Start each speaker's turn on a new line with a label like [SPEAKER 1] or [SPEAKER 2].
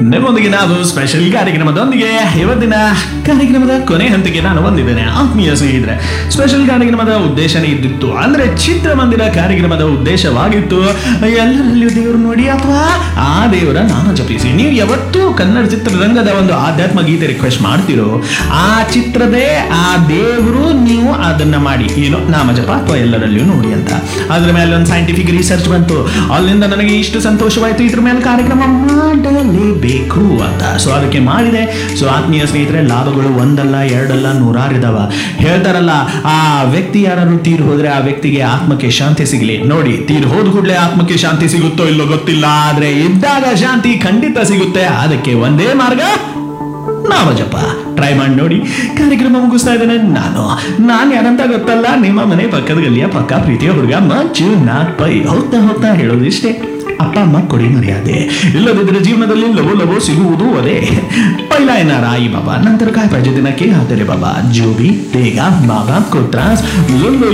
[SPEAKER 1] ನಿಮ್ಮೊಂದಿಗೆ ನಾವು ಸ್ಪೆಷಲ್ ಕಾರ್ಯಕ್ರಮದೊಂದಿಗೆ ಇವತ್ತಿನ ಕಾರ್ಯಕ್ರಮದ ಕೊನೆ ಹಂತಕ್ಕೆ ನಾನು ಬಂದಿದ್ದೇನೆ ಆತ್ಮೀಯ ಸ್ನೇಹಿತರೆ ಸ್ಪೆಷಲ್ ಕಾರ್ಯಕ್ರಮದ ಉದ್ದೇಶನೇ ಇದ್ದಿತ್ತು ಅಂದ್ರೆ ಚಿತ್ರಮಂದಿರ ಕಾರ್ಯಕ್ರಮದ ಉದ್ದೇಶವಾಗಿತ್ತು ಎಲ್ಲರಲ್ಲಿಯೂ ದೇವರು ನೋಡಿ ಅಥವಾ ಆ ದೇವರ ನಾಮ ಜಪಿಸಿ ನೀವು ಯಾವತ್ತೂ ಕನ್ನಡ ಚಿತ್ರರಂಗದ ಒಂದು ಆಧ್ಯಾತ್ಮ ಗೀತೆ ರಿಕ್ವೆಸ್ಟ್ ಮಾಡ್ತಿರೋ ಆ ಚಿತ್ರದೇ ಆ ದೇವರು ನೀವು ಅದನ್ನ ಮಾಡಿ ಏನು ನಾಮ ಜಪ ಅಥವಾ ಎಲ್ಲರಲ್ಲಿಯೂ ನೋಡಿ ಅಂತ ಅದ್ರ ಮೇಲೆ ಒಂದು ಸೈಂಟಿಫಿಕ್ ರಿಸರ್ಚ್ ಬಂತು ಅಲ್ಲಿಂದ ನನಗೆ ಇಷ್ಟು ಸಂತೋಷವಾಯ್ತು ಇದ್ರ ಮೇಲೆ ಕಾರ್ಯಕ್ರಮ ಮಾಡಲೇಬೇಕು ಅಂತ ಸೊ ಅದಕ್ಕೆ ಮಾಡಿದೆ ಸೊ ಆತ್ಮೀಯ ಸ್ನೇಹಿತರೆ ಲಾಭಗಳು ಒಂದಲ್ಲ ಎರಡಲ್ಲ ನೂರಾರಿದಾವ ಹೇಳ್ತಾರಲ್ಲ ಆ ವ್ಯಕ್ತಿ ಯಾರು ತೀರ್ ಹೋದ್ರೆ ಆ ವ್ಯಕ್ತಿಗೆ ಆತ್ಮಕ್ಕೆ ಶಾಂತಿ ಸಿಗಲಿ ನೋಡಿ ತೀರ್ ಹೋದ ಕೂಡಲೇ ಆತ್ಮಕ್ಕೆ ಶಾಂತಿ ಸಿಗುತ್ತೋ ಇಲ್ಲೋ ಗೊತ್ತಿಲ್ಲ ಆದ್ರೆ ಇದ್ದಾಗ ಶಾಂತಿ ಖಂಡಿತ ಸಿಗುತ್ತೆ ಅದಕ್ಕೆ ಒಂದೇ ಮಾರ್ಗ ನಾಮಜಪ ಟ್ರೈ ಮಾಡಿ ನೋಡಿ ಕಾರ್ಯಕ್ರಮ ಮುಗಿಸ್ತಾ ಇದ್ದೇನೆ ನಾನು ನಾನು ಯಾರಂತ ಗೊತ್ತಲ್ಲ ನಿಮ್ಮ ಮನೆ ಪಕ್ಕದ ಗಲ್ಲಿಯ ಪಕ್ಕ ಪ್ರೀತಿಯ ಹುಡುಗ ಮಂಜು ನಾಥ್ ಪೈ ಹೋಗ್ತಾ ಹೋಗ್ತಾ ಹೇಳೋದು ಇಷ್ಟೇ ಅಪ್ಪ ಅಮ್ಮ ಕೊಡಿ ಮರ್ಯಾದೆ ಇಲ್ಲದಿದ್ದರೆ ಜೀವನದಲ್ಲಿ ಲವೋ ಲವೋ ಸಿಗುವುದು ಅದೇ ಪೈಲ ಏನಾರ ಆಯಿ ಬಾಬಾ ನಂತರ ಕಾಯ್ ಪಾಜೆ ದಿನಕ್ಕೆ ಆದರೆ ಬಾಬಾ ಜೋಬಿ ತೇಗ ಬಾಬಾ ಕೊಟ್ರಾಸ್ ಲೊಲ್ಲೊ